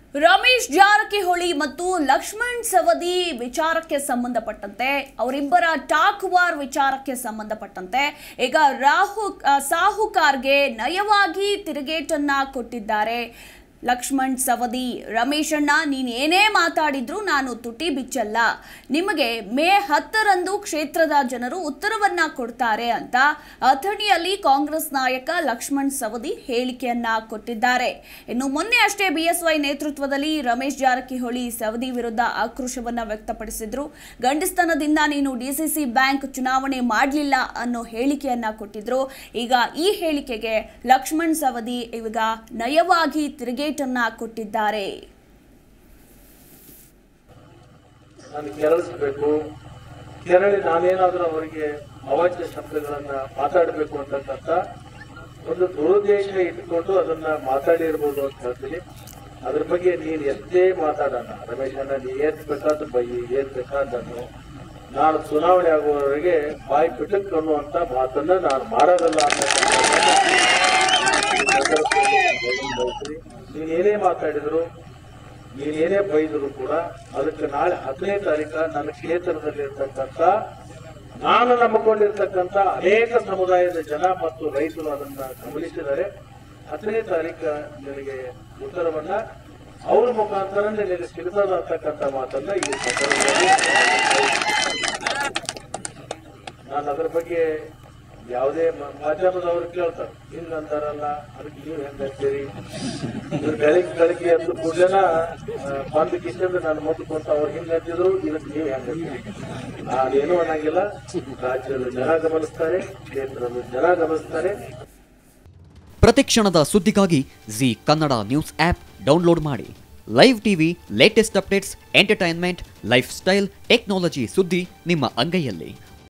ರಮೇಶ್ ಜಾರಕಿಹೊಳಿ ಮತ್ತು ಲಕ್ಷ್ಮಣ್ ಸವದಿ ವಿಚಾರಕ್ಕೆ ಸಂಬಂಧಪಟ್ಟಂತೆ ಅವರಿಬ್ಬರ ಟಾಕ್ ವಾರ್ ವಿಚಾರಕ್ಕೆ ಸಂಬಂಧಪಟ್ಟಂತೆ ಈಗ ರಾಹು ಆ, ಸಾಹುಕಾರ್ಗೆ ನಯವಾಗಿ ತಿರುಗೇಟನ್ನ ಕೊಟ್ಟಿದ್ದಾರೆ ಲಕ್ಷ್ಮಣ್ ಸವದಿ ರಮೇಶ್ ಅಣ್ಣ ನೀನು ಏನೇ ಮಾತಾಡಿದ್ರು ನಾನು ತುಟಿ ಬಿಚ್ಚಲ್ಲ ನಿಮಗೆ ಮೇ ಹತ್ತರಂದು ಕ್ಷೇತ್ರದ ಜನರು ಉತ್ತರವನ್ನ ಕೊಡ್ತಾರೆ ಅಂತ ಅಥಣಿಯಲ್ಲಿ ಕಾಂಗ್ರೆಸ್ ನಾಯಕ ಲಕ್ಷ್ಮಣ್ ಸವದಿ ಹೇಳಿಕೆಯನ್ನ ಕೊಟ್ಟಿದ್ದಾರೆ ಇನ್ನು ಮೊನ್ನೆ ಅಷ್ಟೇ ಬಿಎಸ್ವೈ ನೇತೃತ್ವದಲ್ಲಿ ರಮೇಶ್ ಜಾರಕಿಹೊಳಿ ಸವದಿ ವಿರುದ್ಧ ಆಕ್ರೋಶವನ್ನ ವ್ಯಕ್ತಪಡಿಸಿದ್ರು ಗಂಡಸ್ತನದಿಂದ ನೀನು ಡಿಸಿಸಿ ಬ್ಯಾಂಕ್ ಚುನಾವಣೆ ಮಾಡಲಿಲ್ಲ ಅನ್ನೋ ಹೇಳಿಕೆಯನ್ನ ಕೊಟ್ಟಿದ್ರು ಈಗ ಈ ಹೇಳಿಕೆಗೆ ಲಕ್ಷ್ಮಣ್ ಸವದಿ ಈಗ ನಯವಾಗಿ ತಿರುಗೇಟನ್ನ ಕೊಟ್ಟಿದ್ದಾರೆ ನಾನು ಕೆರಳಿಸ್ಬೇಕು ಕೆರಳಿ ನಾನೇನಾದ್ರೂ ಅವರಿಗೆ ಅವಾಚ್ಯ ಶಬ್ದಗಳನ್ನ ಮಾತಾಡಬೇಕು ಅಂತಕ್ಕಂಥ ಒಂದು ದುರುದ್ದೇಶ ಇಟ್ಕೊಂಡು ಅದನ್ನ ಮಾತಾಡಿರ್ಬೋದು ಅಂತ ಹೇಳ್ತೀನಿ ಅದ್ರ ಬಗ್ಗೆ ನೀನ್ ಎಷ್ಟೇ ಮಾತಾಡೋಣ ರಮೇಶ್ ಅಣ್ಣ ನೀ ಏನ್ ಬೇಕಾದ ಬೈ ಏನ್ ಬೇಕಾದನ್ನು ನಾನು ಚುನಾವಣೆ ಆಗುವವರೆಗೆ ಬಾಯಿ ಪಿಟಕ್ ಅನ್ನುವಂತ ಮಾತನ್ನ ನಾನು ಮಾಡೋದಲ್ಲ ಅಂತ ನೀನ್ ಏನೇ ಮಾತಾಡಿದ್ರು ನೀನ್ ಏನೇ ಬೈದ್ರು ಕೂಡ ಅದಕ್ಕೆ ನಾಳೆ ಹತ್ತನೇ ತಾರೀಕ ನನ್ನ ಕ್ಷೇತ್ರದಲ್ಲಿ ಇರ್ತಕ್ಕಂಥ ನಾನು ನಂಬಿಕೊಂಡಿರ್ತಕ್ಕಂಥ ಅನೇಕ ಸಮುದಾಯದ ಜನ ಮತ್ತು ರೈತರು ಅದನ್ನ ಗಮನಿಸಿದರೆ ಹತ್ತನೇ ತಾರೀಕ ನಿನಗೆ ಉತ್ತರವನ್ನ ಅವ್ರ ಮುಖಾಂತರ ನಿನಗೆ ಸಿಗ್ತದ ಅಂತಕ್ಕಂಥ ಮಾತನ್ನ ಈ ಸಂದರ್ಭದಲ್ಲಿ ನಾನು ಅದ್ರ ಬಗ್ಗೆ ಯಾವುದೇ ಮ- ಮಾಧ್ಯಮದವರು ಕೇಳ್ತಾರೆ ಹಿಂಗಂತಾರಲ್ಲ ಅದಕ್ಕೆ ನೀವು ಹೆಂಗಂತೀರಿ ಇವ್ರು ಬೆಳಿಗ್ಗೆ ಬೆಳಿಗ್ಗೆ ಎದ್ದು ಕೂಡಲೇನ ಬಂದು ಕಿಶನ್ ನಾನು ಮುಟ್ಟು ಕೊಟ್ಟು ಅವ್ರು ಹಿಂಗ್ ಹತ್ತಿದ್ರು ಇದಕ್ಕೆ ನೀವು ಹೆಂಗಂತೀರಿ ನಾನೇನು ಅನ್ನಂಗಿಲ್ಲ ರಾಜ್ಯದ ಜನ ಗಮನಿಸ್ತಾರೆ ಕ್ಷೇತ್ರದ ಜನ ಗಮನಿಸ್ತಾರೆ ಪ್ರತಿಕ್ಷಣದ ಸುದ್ದಿಗಾಗಿ Zee Kannada news app download ಮಾಡಿ live TV latest updates entertainment lifestyle technology ಸುದ್ದಿ ನಿಮ್ಮ ಅಂಗೈಯಲ್ಲಿ